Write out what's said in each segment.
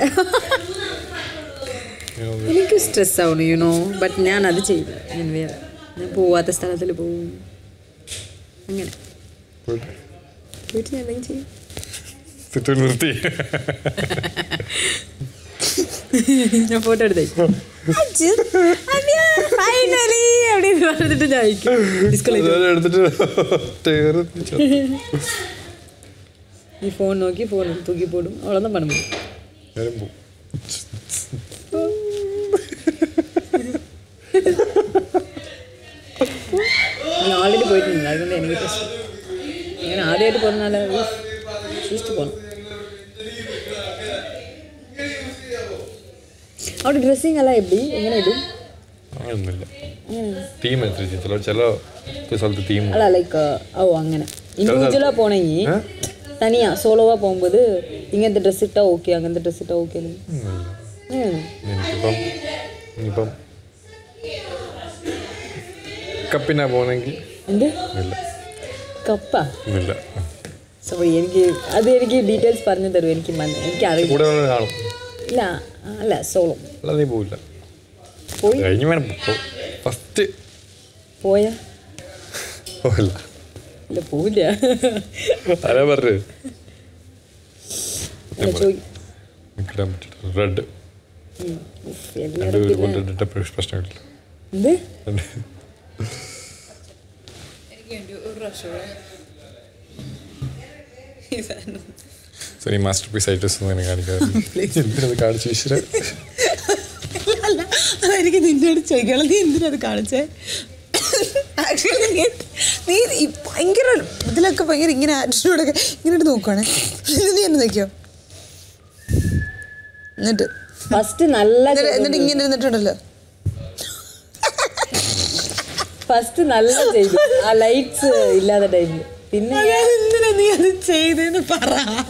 എനിക്ക് സ്ട്രെസ് ആവണം you know but ഞാൻ അത് ചെയ്യില്ല ഞാൻ വേറെ ഞാൻ പോവാത്ത സ്ഥലത്തിൽ പോവും അങ്ങനെ വീട്ടിൽ ഞാൻ എന്തെങ്കിലും ചെയ്യും സിറ്റൂർ നിർത്തി ഞാൻ ഫോട്ടോ എടുത്തേ ഫൈനലി அப்படின்னு പറഞ്ഞിട്ട് ഞാൻ അയക്കും ഡിസ്കലൈറ്റ് അതെല്ലാം എടുത്തിട്ട് ടയറ് തിരിച്ചു. ഈ ഫോൺ നോക്കി ഫോൺ തൂക്കി പോടും അവളൊന്നും പണം പോടും ഞാനും പോവും. നീ ഓൾറെഡി പോയിട്ടുണ്ട് അതുകൊണ്ട് എനിക്ക് പ്രശ്നം ഞാൻ ആദ്യമായിട്ട് പോന്നാൽ സൂക്ഷിച്ച് പോകണം അവിടെ ഡ്രസ്സിങ് അല്ല എപ്പി എങ്ങനെ ഇടും അങ്ങനൊന്നുമില്ല അങ്ങനെ തീം അനുസരിച്ച് ചില ചില സ്ഥലത്ത് തീം അല്ല ലൈക്ക് ഓ അങ്ങനെ ഇൻഡിവിജ്വലാக പോണെങ്കിൽ தனியா சோலோவாக போகும்போது இங்கேருந்து ட்ரெஸ் இட்டா ஓகே அங்கேருந்து ட்ரெஸ் இட்டா ஓகேன்னு എനിക്കിപ്പം ഇനിയിപ്പം കപ്പിനാ പോണെങ്കിൽ എന്ത് ഇല്ല കപ്പ ഇല്ല സോ എനിക്ക് അത് എനിക്ക് ഡീറ്റെയിൽസ് പറഞ്ഞു തരും എനിക്ക് മന- എനിക്ക് അറിയില്ല കൂടെ ഉള്ളത് കാണും ഇല്ല അല്ല സോളോ അല്ലാതെ നീ പോവില്ല പോയി കഴിഞ്ഞ് വേണം ഫസ്റ്റ് പോയാ പോവില്ല ഇല്ല പോവില്ല ആരാ പറഞ്ഞത് അല്ല ചോദി നിൽക്കിടാൻ പറ്റില്ല റെഡ് ഉം. ഉഫ്, രണ്ട് എല്ലാവരും പേര് പിന്നെ കൊണ്ടിട്ട് പ്രശ്നമില്ല എന്ത് രണ്ട് സോ നീ മാസ്റ്റർ പീസ് ആയിട്ട് തന്നെ കാണിക്കാറ് എന്തിനത് കാണിച്ചു ഈശ്വര അല്ല അതെനിക്ക് നിന്നോട് ചോദിക്കണം നീ എന്തിനത് കാണിച്ചേ ആക്ച്വലി നീ നീ ഈ ഭയങ്കര ഇതിലൊക്കെ ഭയങ്കര ഇങ്ങനെ ആറ്റിറ്റ്യൂഡൊക്കെ ഇങ്ങനെ നോക്കുവാണേ നീ എന്നെ നോക്കിയോ എന്നിട്ട് ഫസ്റ്റ് നല്ല എന്നിട്ട് എന്നിട്ട് ഇങ്ങനെ ഇരുന്നിട്ടുണ്ടല്ലോ ഫസ്റ്റ് നല്ല ചെയ്തു ആ ലൈറ്റ്സ് ഇല്ലാത്ത ടൈമിൽ പിന്നെ ഞാൻ എന്തിനാ നീ അത് ചെയ്തെന്ന് പറ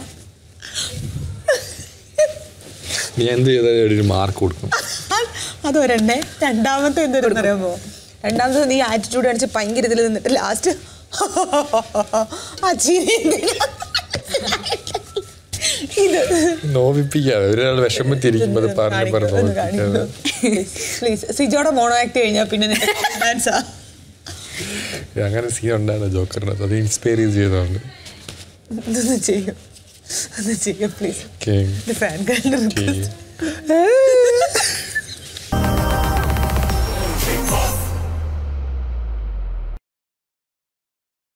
നീ എന്ത് ചെയ്താലും ഒരു മാർക്ക് കൊടുക്കും അതൊരെണ്ണേ രണ്ടാമത്തെ എന്തായിരുന്നു അറിയാമോ രണ്ടാമത്തെ നീ ആറ്റിറ്റ്യൂഡ് കാണിച്ച് ഭയങ്കര ഇതിൽ നിന്നിട്ട് ലാസ്റ്റ് ആ ചിരി എന്തിനാ? ഇത് നോവിപ്പിക്കാതെ ഒരാൾ വിഷമത്തിരിക്കുമ്പോൾ അത് പറഞ്ഞ് പറഞ്ഞ് നോവിപ്പിക്കാതെ പ്ലീസ് സിജോടെ മോണോ ആക്ട് കഴിഞ്ഞാൽ പിന്നെ ഡാൻസാ അങ്ങനെ സീൻ ഉണ്ടാണ് ജോക്കറിനകത്ത് അത് ഇൻസ്പയർ ചെയ്തതാണ് ഇതൊന്ന് ചെയ്യും ഒന്ന് ചെയ്യും പ്ലീസ് ഓക്കെ ഇത് ഫാൻ കാലിന്റെ ഓക്കെ റിക്വസ്റ്റ്